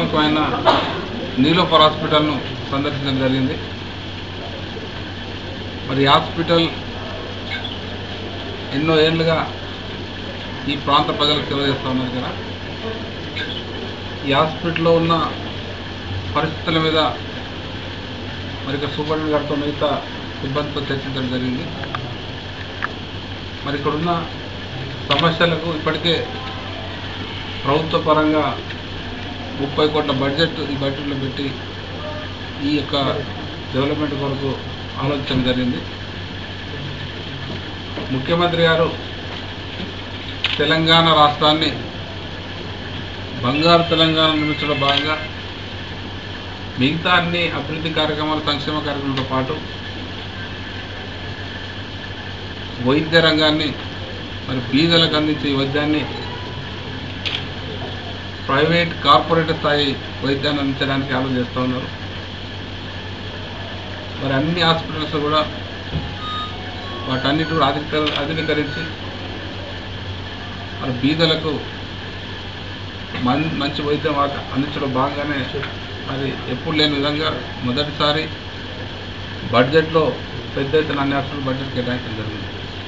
ప్రముఖమైన నీలోఫర్ హాస్పిటల్ను సందర్శించడం జరిగింది మరి ఈ హాస్పిటల్ ఎన్నో ఏళ్ళుగా ఈ ప్రాంత ప్రజలకు సేవ చేస్తూ ఉన్నారు కదా ఈ హాస్పిటల్లో ఉన్న పరిస్థితుల మీద మరి ఇక్కడ సూపరింటెండెంట్ గారితో మిగతా సిబ్బందితో చర్చించడం జరిగింది మరి ఇక్కడున్న సమస్యలకు ఇప్పటికే ప్రభుత్వ పరంగా ముప్పై కోట్ల బడ్జెట్ ఈ బడ్జెట్లో పెట్టి ఈ యొక్క డెవలప్మెంట్ కొరకు ఆలోచించడం జరిగింది ముఖ్యమంత్రి గారు తెలంగాణ రాష్ట్రాన్ని బంగారు తెలంగాణ నిర్మించడం భాగంగా మిగతా అన్ని అభివృద్ధి కార్యక్రమాలు సంక్షేమ కార్యక్రమాలతో పాటు వైద్య రంగాన్ని మరి బీదలకు అందించే ఈ వైద్యాన్ని ప్రైవేట్ కార్పొరేట్ స్థాయి వైద్యాన్ని అందించడానికి ఆలోచన చేస్తూ ఉన్నారు మరి అన్ని హాస్పిటల్స్ కూడా వాటన్నిటి కూడా ఆధునిక ఆధునీకరించి మరి బీదలకు మన్ మంచి వైద్యం ఆ- అందించడం భాగంగానే మరి ఎప్పుడు లేని విధంగా మొదటిసారి బడ్జెట్లో పెద్ద ఎత్తున అన్ని హాస్పిటల్ బడ్జెట్ కేటాయించడం జరిగింది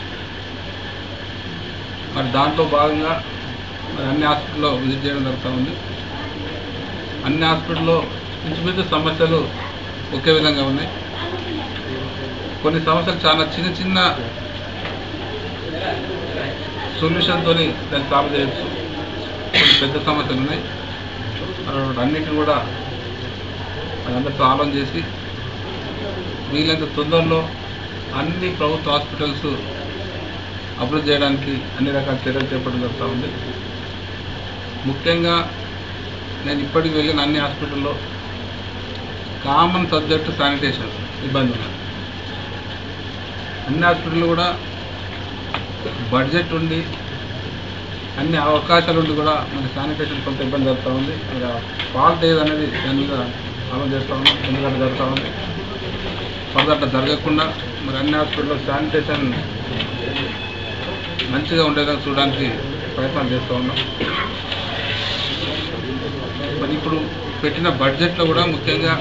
మరి దాంట్లో భాగంగా మరి అన్ని హాస్పిటల్లో విజిట్ చేయడం జరుగుతూ ఉంది అన్ని హాస్పిటల్లో ఇంచుమించు సమస్యలు ఒకే విధంగా ఉన్నాయి కొన్ని సమస్యలు చాలా చిన్న చిన్న సొల్యూషన్తో దాన్ని సాల్వ్ చేయొచ్చు కొన్ని పెద్ద సమస్యలు ఉన్నాయి మరి అన్నిటిని కూడా అందరితో ఆలోచన చేసి వీలైనంత తొందరలో అన్ని ప్రభుత్వ హాస్పిటల్స్ అభివృద్ధి చేయడానికి అన్ని రకాల చర్యలు చేపట్టడం జరుగుతూ ఉంది ముఖ్యంగా నేను ఇప్పటికి వెళ్ళిన అన్ని హాస్పిటల్లో కామన్ సబ్జెక్ట్ శానిటేషన్ ఇబ్బంది ఉంది అన్ని హాస్పిటల్ కూడా బడ్జెట్ ఉండి అన్ని అవకాశాలు ఉండి కూడా మన శానిటేషన్ కొంత ఇబ్బంది జరుగుతూ ఉంది మరి ఫాల్ట్ ఏదనేది దాని మీద ఆలోచన చేస్తూ ఉన్నాం ఎందుకంటే జరుగుతూ ఉంది ఫర్దర్ అట్లా జరగకుండా మరి అన్ని హాస్పిటల్లో శానిటేషన్ మంచిగా ఉండేలా చూడడానికి ప్రయత్నాలు చేస్తూ ఉన్నాం మరి ఇప్పుడు పెట్టిన బడ్జెట్లో కూడా ముఖ్యంగా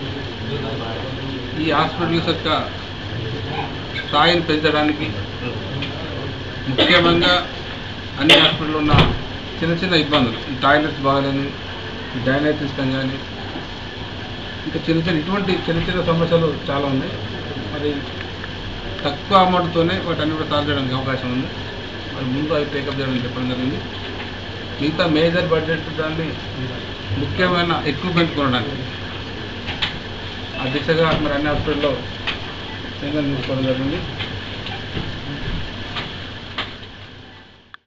ఈ హాస్పిటల్స్ యొక్క స్థాయిని పెంచడానికి ముఖ్యంగా అన్ని హాస్పిటల్లో ఉన్న చిన్న చిన్న ఇబ్బందులు ఈ టాయిలెట్స్ బాగాలేని ఈ డైనైట్ సిస్టమ్ కానీ ఇంకా చిన్న చిన్న ఇటువంటి చిన్న చిన్న సమస్యలు చాలా ఉన్నాయి మరి తక్కువ అమౌంట్తోనే వాటన్ని కూడా సాల్వ్ చేయడానికి అవకాశం ఉంది మరి ముందు అవి టేకప్ చేయడం చెప్పడం జరిగింది మిగతా మేజర్ బడ్జెట్ దాన్ని ముఖ్యమైన ఎక్విప్మెంట్ కొనడానికి ఆ దిశగా మరి అన్ని హాస్పిటల్లో నిర్ణయం తీసుకోవడం జరిగింది